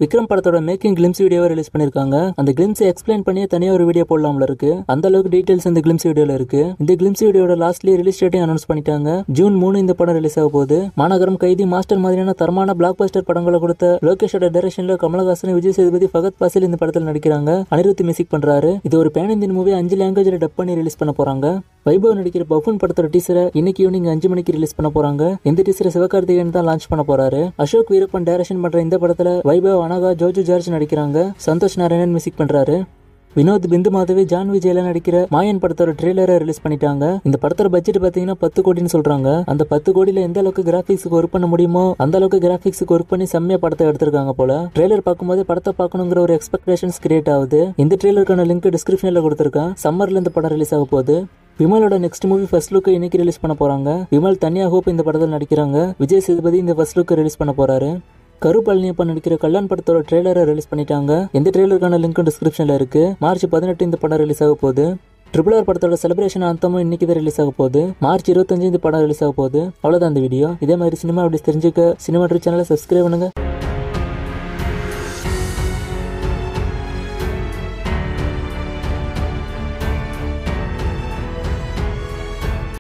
விக்ரம் படத்தோட making glimpse வீடியோவை release பண்ணிருக்காங்க அந்த கிளிம்ஸ் எக்ஸ்பிளைன் பண்ணி தனியா ஒரு வீடியோ போடலாம்ல இருக்கு அந்த அளவுக்கு டீடைல்ஸ் இந்த கிளிம்ஸ் வீடியோல இருக்கு இந்த கிளிம்ஸ் வீடியோட லாஸ்ட்லயே ரிலீஸ் டேட்டையும் அனௌன்ஸ் பண்ணிட்டாங்க ஜூன் மூணு இந்த படம் ரிலீஸ் ஆக போகுது மாநகரம் கைதி மாஸ்டர் மாதிரியான தரமான பிளாக் பஸ்டர் படங்களை கொடுத்த லோகேஷோட டைரக்ஷன்ல கமலஹாசன் விஜய் சேதுபதி ஃபகத் பாசில் இந்த படத்தில் நடிக்கிறாங்க அனிருத் மியூசிக் பண்றாரு இது ஒரு பேன் இந்தியன் மூவி அஞ்சு லாங்குவேஜ்ல டப் பண்ணி ரிலீஸ் பண்ண போறாங்க வைபவ் நடிக்கிற பஃபன் படத்தோட டீசரை இன்னைக்கு ஈவினிங் அஞ்சு மணிக்கு ரிலீஸ் பண்ண போறாங்க இந்த டீசரை சிவகார்த்திகேயன் தான் லான்ச் பண்ண போறாரு அசோக் வீரப்பன் டைரக்ஷன் பண்ற இந்த படத்துல வைபவ் அனகா ஜோஜு ஜார்ஜ் நடிக்கிறாங்க சந்தோஷ் நாராயணன் மியூசிக் பண்றாரு வினோத் பிந்து மாதவி ஜான் விஜய்ல நடிக்கிற மாயன் படத்தோட ட்ரெய்லரை ரிலீஸ் பண்ணிட்டாங்க இந்த படத்தோட பட்ஜெட் பாத்தீங்கன்னா பத்து கோடின்னு சொல்றாங்க அந்த பத்து கோடியில எந்த அளவுக்கு கிராபிக்ஸ்க்கு ஒர்க் பண்ண முடியுமோ அந்த அளவுக்கு கிராபிக்ஸ்க்கு ஒர்க் பண்ணி செம்மையா படத்தை எடுத்திருக்காங்க போல ட்ரெய்லர் பார்க்கும்போது படத்தை பார்க்கணுங்கிற ஒரு எக்ஸ்பெக்டேஷன்ஸ் கிரியேட் ஆகுது இந்த ட்ரெய்லருக்கான லிங்க் டிஸ்கிரிப்ஷன்ல கொடுத்துருக்கேன் சம்மர்ல இந்த படம் ரிலீஸ் ஆக போகுது விமலோட நெக்ஸ்ட் மூவி ஃபர்ஸ்ட் லுக் இன்னைக்கு ரிலீஸ் பண்ண போறாங்க விமல் தனியா ஹோப் இந்த படத்தில் நடிக்கிறாங்க விஜய் சேதுபதி இந்த ஃபர்ஸ்ட் லுக் ரிலீஸ் பண்ண போறாரு கரு பழனியப்பன் நடிக்கிற கல்யாண் படத்தோட ட்ரெய்லரை ரிலீஸ் பண்ணிட்டாங்க இந்த ட்ரெய்லருக்கான லிங்க் டிஸ்கிரிப்ஷன்ல இருக்கு மார்ச் பதினெட்டு இந்த படம் ரிலீஸ் ஆக போகுது ட்ரிபிள் ஆர் படத்தோட செலிப்ரேஷன் அந்தமும் இன்னைக்கு தான் ரிலீஸ் ஆக போகுது மார்ச் இருபத்தஞ்சு இந்த படம் ரிலீஸ் ஆக போகுது அவ்வளோதான் இந்த வீடியோ இதே மாதிரி சினிமா அப்படி தெரிஞ்சுக்க சினிமா சேனலை சப்ஸ்கிரைப் பண்ணுங்க